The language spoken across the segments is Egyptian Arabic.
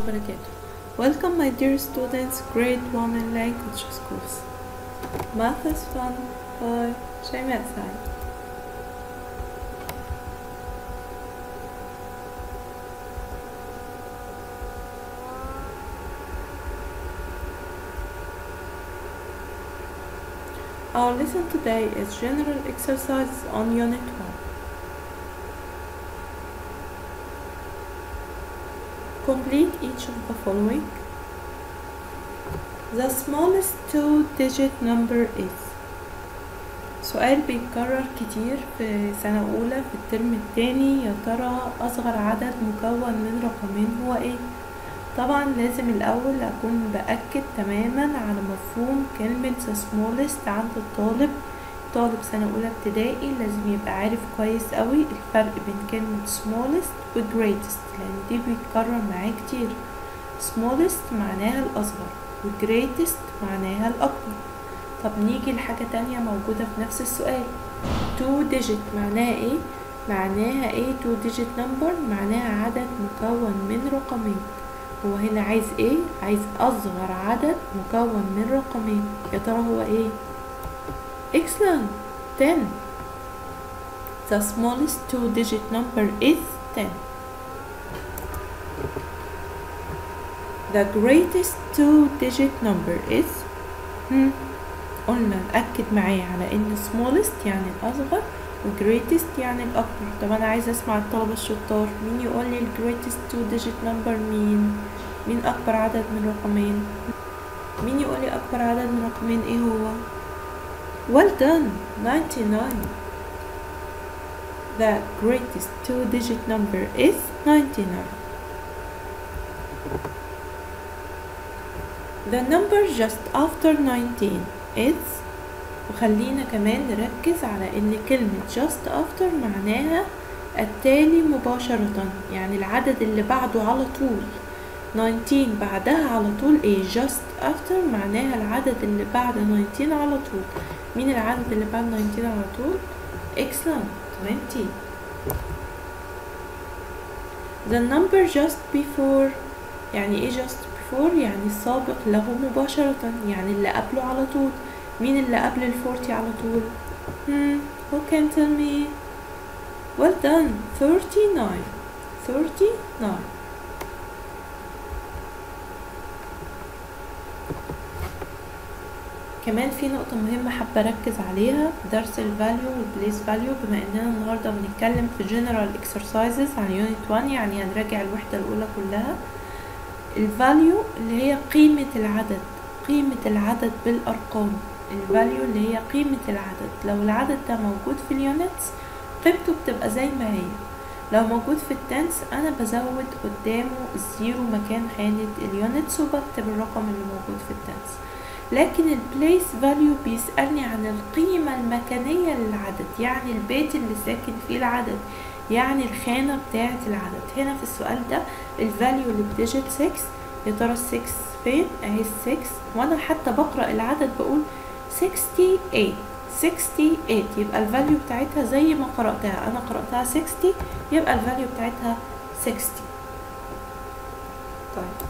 وبركاته Welcome my dear students grade 1 in language schools Math is fun by شيماء سعيد Our lesson today is general exercises on unit 1 Complete each of the following. The smallest two-digit number is سؤال بيتكرر كتير في سنة أولى في الترم التاني يا ترى أصغر عدد مكون من رقمين هو ايه؟ طبعا لازم الأول أكون بأكد تماما على مفهوم كلمة the smallest عند الطالب طالب سنة أولى ابتدائي لازم يبقى عارف كويس قوي الفرق بين كلمة smallest و greatest لأن دي بيتكرر معاه كتير smallest معناها الأصغر و greatest معناها الأكبر طب نيجي لحاجة تانية موجودة في نفس السؤال two digit معناها ايه؟ معناها ايه two digit number معناها عدد مكون من رقمين هو هنا عايز ايه؟ عايز أصغر عدد مكون من رقمين يا ترى هو ايه؟ Excellent 10 The smallest two digit number is 10 The greatest two digit number is hmm. قلنا نأكد معايا على ان smallest يعني الأصغر و greatest يعني الأكبر طب أنا عايزة أسمع الطلبة الشطار مين يقول لي ال greatest two digit number مين مين أكبر عدد من رقمين مين يقول لي أكبر عدد من رقمين ايه هو Well done 99 The greatest two digit number is 99 The number just after 19 is وخلينا كمان نركز على ان كلمة just after معناها التالي مباشرة يعني العدد اللي بعده على طول 19 بعدها على طول ايه just after معناها العدد اللي بعد 19 على طول مين العدد اللي بعد 19 على طول excellent 20 the number just before يعني ايه just before يعني السابق له مباشرة يعني اللي قبله على طول مين اللي قبل الفورتي على طول hmm, who can tell me well done 39 39 كمان في نقطة مهمة حابة أركز عليها في درس الفاليو والبليس فاليو بما إننا النهاردة بنتكلم في general exercises عن unit 1 يعني هنراجع الوحدة الأولى كلها الفاليو اللي هي قيمة العدد قيمة العدد بالأرقام الفاليو اللي هي قيمة العدد لو العدد ده موجود في اليونتس قيمته بتبقى زي ما هي لو موجود في التنس أنا بزود قدامه الزيرو مكان خانة اليونتس وبكتب الرقم اللي موجود في التنس لكن البليس فاليو بيسألني عن القيمة المكانية للعدد يعني البيت اللي ساكن فيه العدد يعني الخانة بتاعة العدد هنا في السؤال ده الفاليو اللي بديجيت 6 يا ترى 6 فين اهي 6 وانا حتى بقرأ العدد بقول 68 68 يبقى الفاليو بتاعتها زي ما قرأتها انا قرأتها 60 يبقى الفاليو بتاعتها 60 طيب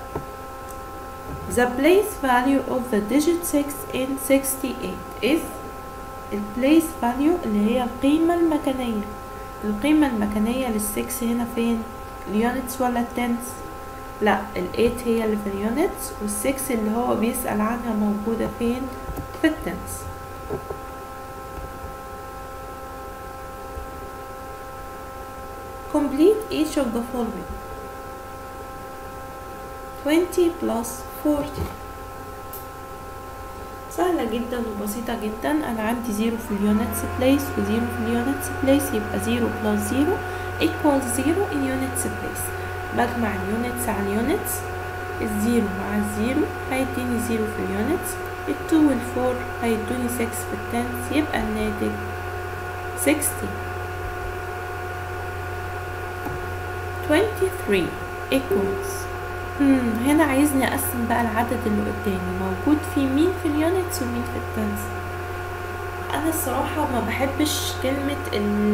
The place value of the digit 6 in 68 is البليس فاليو اللي هي القيمة المكانية القيمة المكانية للسكس هنا فين اليونتس ولا التنس لا الايت هي اللي في اليونتس والسكس اللي هو بيسأل عنها موجودة فين في التنس complete each of the following 20 plus 40 سهلة جدا وبسيطة جدا أنا عندي زيرو في اليونتس بليس وزيرو في اليونتس بليس يبقى زيرو بلس زيرو equals زيرو in units place بجمع اليونتس على اليونتس الزيرو مع الزيرو هيديني زيرو في اليونتس التو والفور هيدوني سكس في التنس يبقى الناتج sixty twenty three equals مم. هنا عايزني اقسم بقى العدد اللي قدامي موجود في مين في اليونتس ومين في التنس انا الصراحة ما بحبش كلمة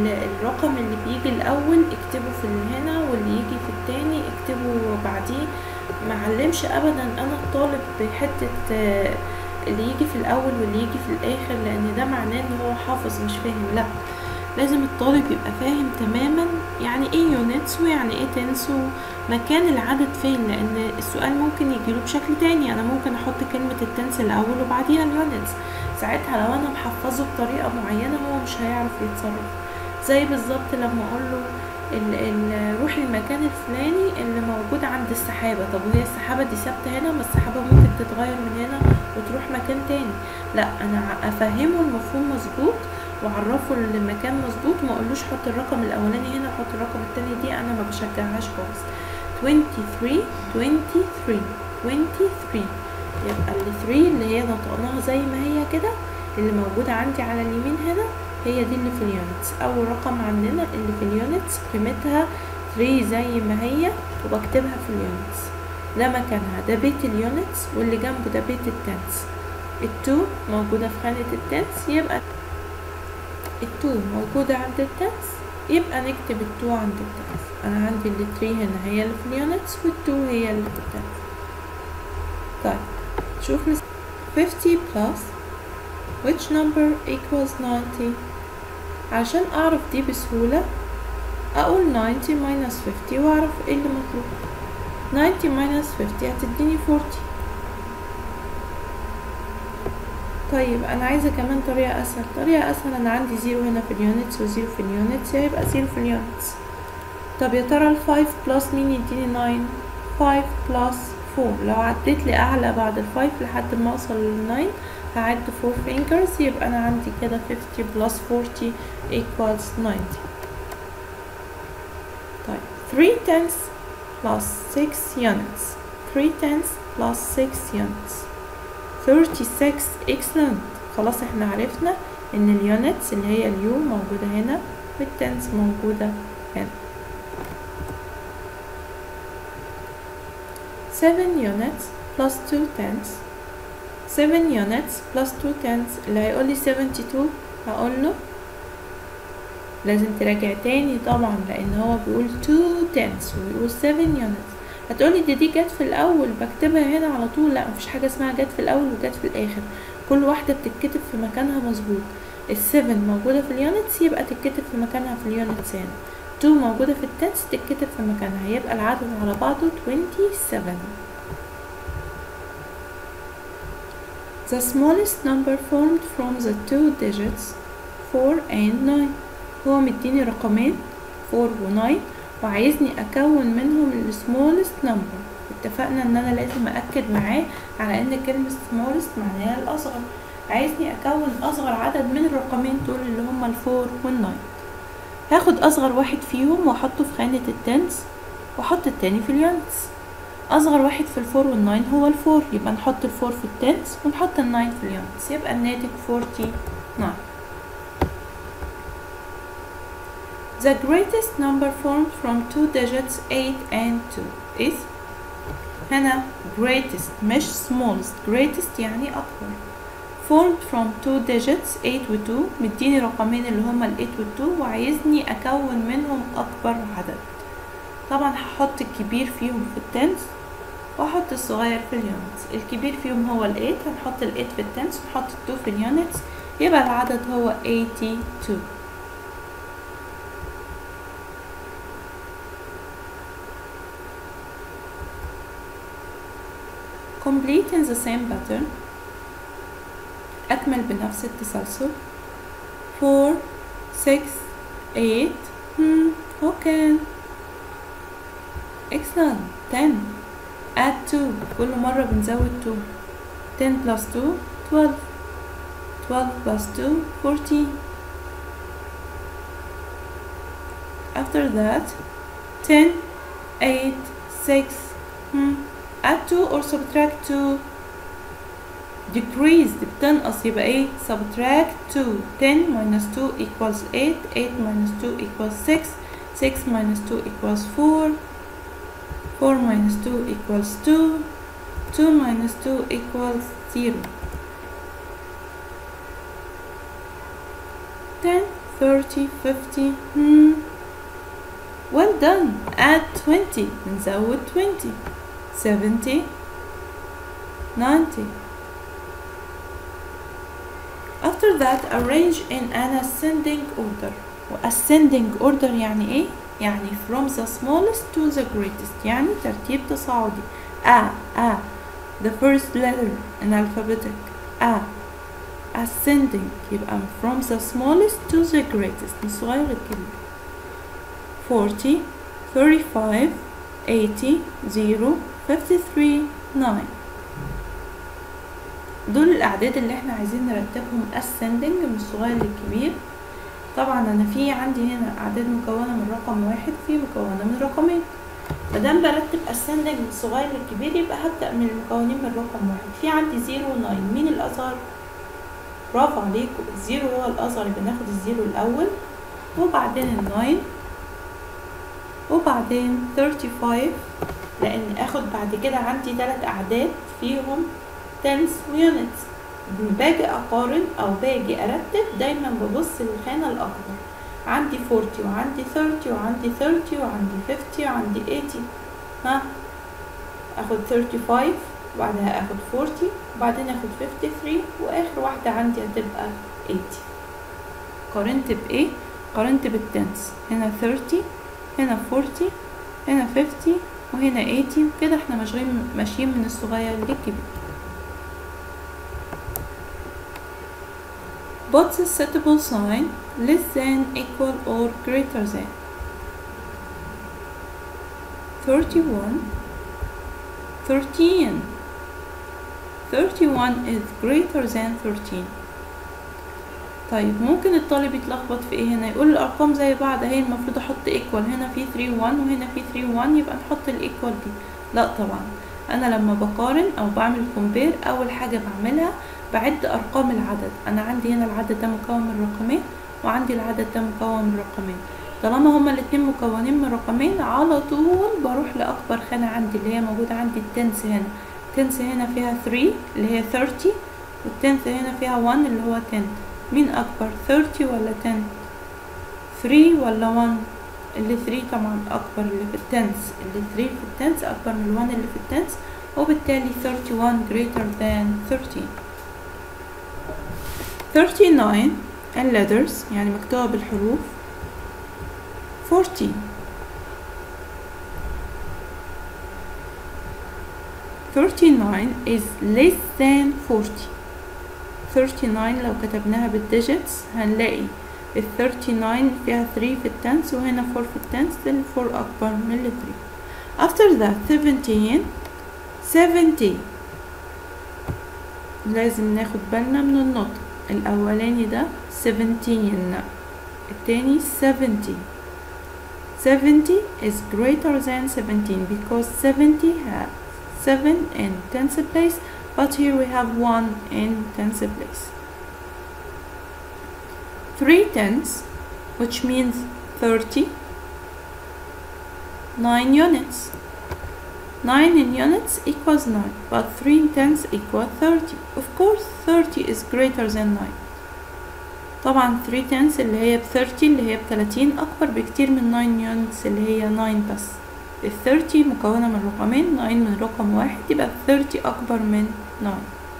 الرقم اللي بيجي الاول اكتبه في هنا واللي يجي في التاني اكتبه بعديه معلمش ابدا انا الطالب بحته آه، اللي يجي في الاول واللي يجي في الاخر لان ده معناه ان هو حافظ مش فاهم لا لازم الطالب يبقى فاهم تماما يعني ايه يونتس ويعني ايه تنس ومكان العدد فين لان السؤال ممكن يجيله بشكل تاني انا ممكن احط كلمة التنس الاول وبعديها اليونتس ساعتها لو انا محفظه بطريقة معينة هو مش هيعرف يتصرف زي بالظبط لما اقول له ال ال روح المكان الفلاني اللي موجود عند السحابة طب وهي السحابة دي ثابتة هنا ما السحابة ممكن تتغير من هنا وتروح مكان تاني لا انا ع- افهمه المفهوم مظبوط واعرفه المكان مظبوط وما اقولوش حط الرقم الاولاني هنا حط الرقم التاني دي انا ما بشجعهاش خالص 23 23 23 يبقى ال 3 اللي هي نطقناها زي ما هي كده اللي موجودة عندي على اليمين هنا هي دي اللي في اليونتس اول رقم عندنا اللي في اليونتس قيمتها 3 زي ما هي وبكتبها في اليونتس ده مكانها ده بيت اليونتس واللي جنبه ده بيت التنس التو موجودة في خانة التنس يبقى التو موجودة عند التنس يبقى نكتب التو عند التنس انا عندي التري هنا هي اللي في اليونتس والتو هي اللي في التنس طيب شوف نس- 50 plus which number equals 90 عشان اعرف دي بسهولة اقول 90 minus 50 واعرف ايه اللي مطلوب 90 minus 50 هتديني 40 طيب انا عايزة كمان طريقة اسهل طريقة اسهل انا عندي زيرو هنا في اليونتس وزيرو في اليونتس هيبقى زيرو في اليونتس طب يا ترى الفايف بلس مين يديني ناين فايف بلس فور لو عديت لأعلى بعد الفايف لحد ما اوصل للناين هعد فور فينجرز يبقى انا عندي كده 50 بلس 40 equals 90 طيب 3 tenths plus 6 units 3 tenths plus 6 units 36 excellent خلاص احنا عرفنا ان اليونتس اللي هي اليو موجودة هنا والتنس موجودة هنا 7 units plus 2 tenths 7 units plus 2 tenths اللي هيقول لي 72 هقول له لازم تراجع تاني طبعا لان هو بيقول 2 tenths وبيقول 7 units هتقولي دي دي جت في الاول بكتبها هنا على طول لا مفيش حاجه اسمها جت في الاول وجت في الاخر كل واحده بتتكتب في مكانها مظبوط ال7 موجوده في اليونتس يبقى تتكتب في مكانها في اليونتس هنا 2 موجوده في التنس تتكتب في مكانها يبقى العدد على بعضه 27 The smallest number formed from the two digits 4 and 9 هو مديني رقمين 4 و 9 وعايزني اكون منهم ال smallest number اتفقنا ان انا لازم اكد معاه على ان كلمة smallest معناها الاصغر عايزني اكون اصغر عدد من الرقمين دول اللي هما الفور والناين هاخد اصغر واحد فيهم واحطه في خانة التنس واحط التاني في اليونتس اصغر واحد في الفور والناين هو الفور يبقى نحط الفور في التنس ونحط الناين في اليونتس يبقى الناتج 49 The greatest number formed from two digits 8 and 2 is هنا greatest مش smallest greatest يعني أكبر formed from two digits 8 و 2 مديني رقمين اللي هما ال 8 و 2 وعايزني أكون منهم أكبر عدد طبعا هحط الكبير فيهم في التنس وأحط الصغير في اليونتس الكبير فيهم هو ال 8 هنحط ال 8 في التنس ونحط ال 2 في اليونتس يبقى العدد هو 82 complete in the same pattern أكمل بنفس التسلسل 4 6 8 hmm, who can excellent 10 add 2 كل مرة بنزود 2 10 plus 2 12 12 plus 2 14 after that 10 8 6 hmm, add 2 or subtract 2 decrease بتنقص يبقى ايه subtract 2 10 minus 2 equals 8 8 minus 2 equals 6 6 minus 2 equals 4 4 minus 2 equals 2 2 minus 2 equals 0 10 30 50 hmm. well done add 20 نزود 20 seventy ninety after that arrange in an ascending order ascending order يعني ايه يعني from the smallest to the greatest يعني ترتيب تصاعدي A A the first letter in alphabetic A ascending يبقى from the smallest to the greatest من الصغير للكبير 40 35 80 0 53 9 دول الأعداد اللي احنا عايزين نرتبهم ascending من الصغير للكبير طبعا أنا في عندي هنا أعداد مكونة من رقم واحد في مكونة من رقمين مادام برتب ascending من الصغير للكبير يبقى هبدأ من المكونين من رقم واحد في عندي زيرو وناين مين الأصغر؟ برافو عليكم الزيرو هو الأصغر يبقى ناخد الزيرو الأول وبعدين الناين وبعدين 35 لأن آخد بعد كده عندي تلات أعداد فيهم تنس ويونتس باجي أقارن أو باجي أرتب دايما ببص للخانة الأكبر عندي 40 وعندي 30 وعندي 30 وعندي 50 وعندي 80 ها اخد 35 وبعدها اخد 40 وبعدين اخد 53 واخر واحدة عندي هتبقى 80 قارنت بايه قارنت بالتنس هنا 30 هنا 40 هنا 50 وهنا 80 كده احنا ماشيين ماشيين من الصغير للكبير Put the suitable sign less than, equal, or greater than. 31 13 31 is greater than 13 طيب ممكن الطالب يتلخبط في ايه هنا يقول الارقام زي بعض اهي المفروض احط ايكوال هنا في 3 1 وهنا في 3 1 يبقى نحط الايكوال دي لا طبعا انا لما بقارن او بعمل كومبير اول حاجه بعملها بعد ارقام العدد انا عندي هنا العدد ده مكون من رقمين وعندي العدد ده مكون من رقمين طالما هما الاتنين مكونين من رقمين على طول بروح لاكبر خانه عندي اللي هي موجوده عندي التنس هنا التنس هنا فيها 3 اللي هي 30 والتنس هنا فيها 1 اللي هو 10 مين اكبر 30 ولا 10 3 ولا 1 اللي 3 طبعا اكبر اللي في التنس اللي 3 في التنس اكبر من ال 1 اللي في التنس وبالتالي 31 greater than 13 39 الليترز يعني مكتوبة بالحروف 40 39 is less than 40 39 لو كتبناها بالديجيتس هنلاقي ال 39 فيها 3 في التنس وهنا 4 في التنس ال 4 أكبر من ال 3 after that 17 70 لازم ناخد بالنا من النطق الأولاني ده 17 التاني 70 70 is greater than 17 because 70 has 7 in tens place but here we have 1 in tens place 3 tenths which means 30 9 units 9 in units equals 9 but 3 tenths equal 30 of course 30 is greater than 9 طبعا 3 tenths اللي هي ب 30 اللي هي ب 30 أكبر بكتير من 9 units اللي هي 9 بس ال 30 مكونة من رقمين 9 من رقم واحد يبقى ال 30 أكبر من 9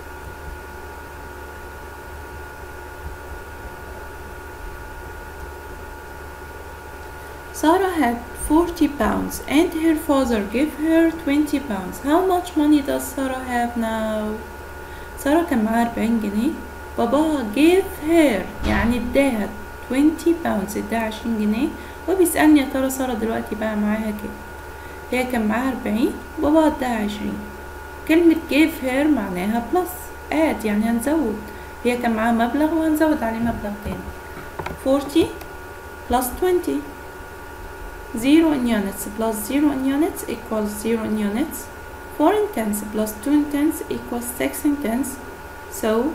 Sarah had 40 pounds and her father gave her 20 pounds. How much money does Sarah have now? سارة كان معاها 40 جنيه باباها gave her يعني اداها 20 pounds اداها 20 جنيه وبيسألني يا ترى سارة دلوقتي بقى معاها كام هي كان معاها 40 باباها اداها 20 كلمة gave her معناها plus add يعني هنزود هي كان معاها مبلغ وهنزود عليه مبلغ تاني 40 plus 20 0 in units plus 0 in units equals 0 in units 4 in tens plus 2 in tens equals 6 in tens so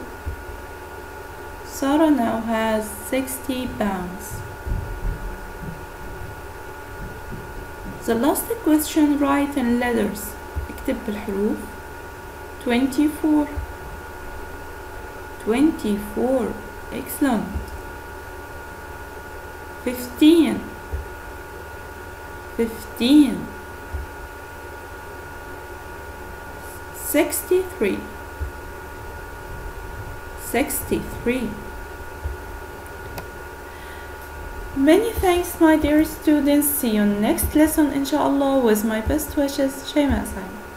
Sarah now has 60 pounds the last question write in letters اكتب بالحروف 24 24 excellent 15 15 63 63 Many thanks my dear students see you next lesson inshallah with my best wishes شيماء سعيد